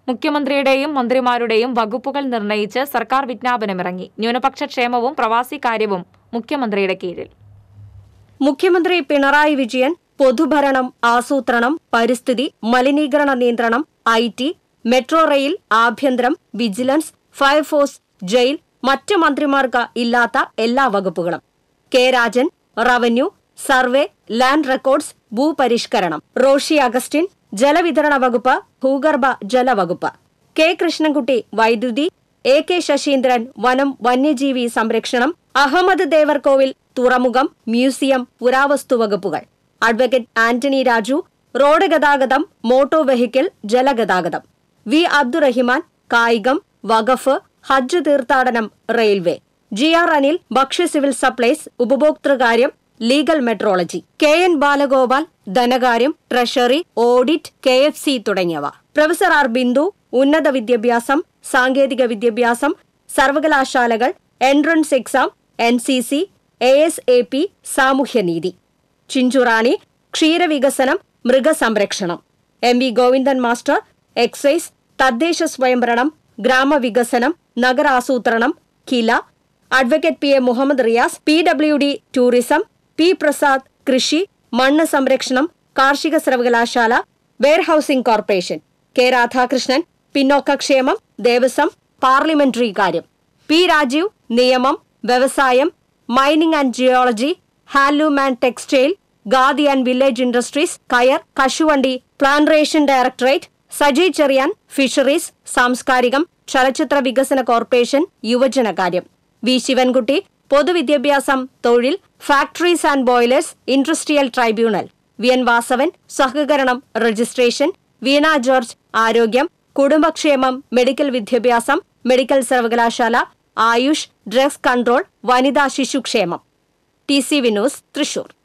മുഖ്യമന്ത്രിയുടെയും മന്ത്രിമാരുടെയും വകുപ്പുകൾ നിർണയിച്ച് സർക്കാർ വിജ്ഞാപനമിറങ്ങി ന്യൂനപക്ഷ ക്ഷേമവും പ്രവാസി കാര്യവും മുഖ്യമന്ത്രിയുടെ കീഴിൽ മുഖ്യമന്ത്രി പിണറായി വിജയൻ പൊതുഭരണം ആസൂത്രണം പരിസ്ഥിതി മലിനീകരണ നിയന്ത്രണം ഐ ടി മെട്രോ റെയിൽ ആഭ്യന്തരം വിജിലൻസ് ഫയർഫോഴ്സ് ജയിൽ മറ്റ് മന്ത്രിമാർക്ക് ഇല്ലാത്ത എല്ലാ വകുപ്പുകളും K Rajan revenue survey land records ഭൂപരിഷ്കരണം റോഷി അഗസ്റ്റിൻ ജലവിതരണ വകുപ്പ് ഭൂഗർഭ ജലവകുപ്പ് കെ കൃഷ്ണൻകുട്ടി വൈദ്യുതി എ കെ ശശീന്ദ്രൻ വനം വന്യജീവി സംരക്ഷണം അഹമ്മദ് ദേവർകോവിൽ തുറമുഖം മ്യൂസിയം പുരാവസ്തു വകുപ്പുകൾ അഡ്വക്കേറ്റ് ആന്റണി രാജു റോഡ് ഗതാഗതം മോട്ടോർ വെഹിക്കിൾ ജലഗതാഗതം വി അബ്ദുറഹിമാൻ കായികം വഖഫ് ഹജ്ജ് തീർത്ഥാടനം റെയിൽവേ ജി ആർ അനിൽ ഭക്ഷ്യ സിവിൽ സപ്ലൈസ് ഉപഭോക്തൃകാര്യം legal metrology K N Balagopal ധനകാര്യം treasury audit K F C തുടങ്ങിയവ പ്രൊഫസർ ആർ ബിന്ദു ഉന്നത വിദ്യാഭ്യാസം സാങ്കേതിക വിദ്യാഭ്യാസം സർവകലാശാലകൾ entrance exam N C C A S A P സാമൂഹ്യനീതി ചിഞ്ചുറാണി ക്ഷീരവികസനം മൃഗസംരക്ഷണം M V Govindan master excise തദ്ദേശ സ്വയംഭരണം ഗ്രാമവികസനം നഗരാസൂത്രണം Kila advocate P A Muhammad Riyas P W D tourism P Prasad കൃഷി മണ്ണ് സംരക്ഷണം കാർഷിക സർവകലാശാല വെയർഹൌസിംഗ് കോർപ്പറേഷൻ കെ രാധാകൃഷ്ണൻ പിന്നോക്കക്ഷേമം ദേവസ്വം പാർലമെന്ററി കാര്യം പി രാജീവ് നിയമം വ്യവസായം mining and geology handloom and textile khadi and village industries കയർ കശുവണ്ടി plantation directorate Saji Cherian fisheries സാംസ്കാരികം ചലച്ചിത്ര വികസന കോർപ്പറേഷൻ യുവജനകാര്യം വി ശിവൻകുട്ടി പൊതുവിദ്യാഭ്യാസം തൊഴിൽ factories and boilers industrial tribunal V N Vasavan സഹകരണം രജിസ്ട്രേഷൻ വീണ ജോർജ് ആരോഗ്യം കുടുംബക്ഷേമം മെഡിക്കൽ വിദ്യാഭ്യാസം മെഡിക്കൽ സർവകലാശാല ആയുഷ് ഡ്രഗ്സ് കൺട്രോൾ വനിതാ ശിശുക്ഷേമം ടി സി വിനോസ് തൃശൂർ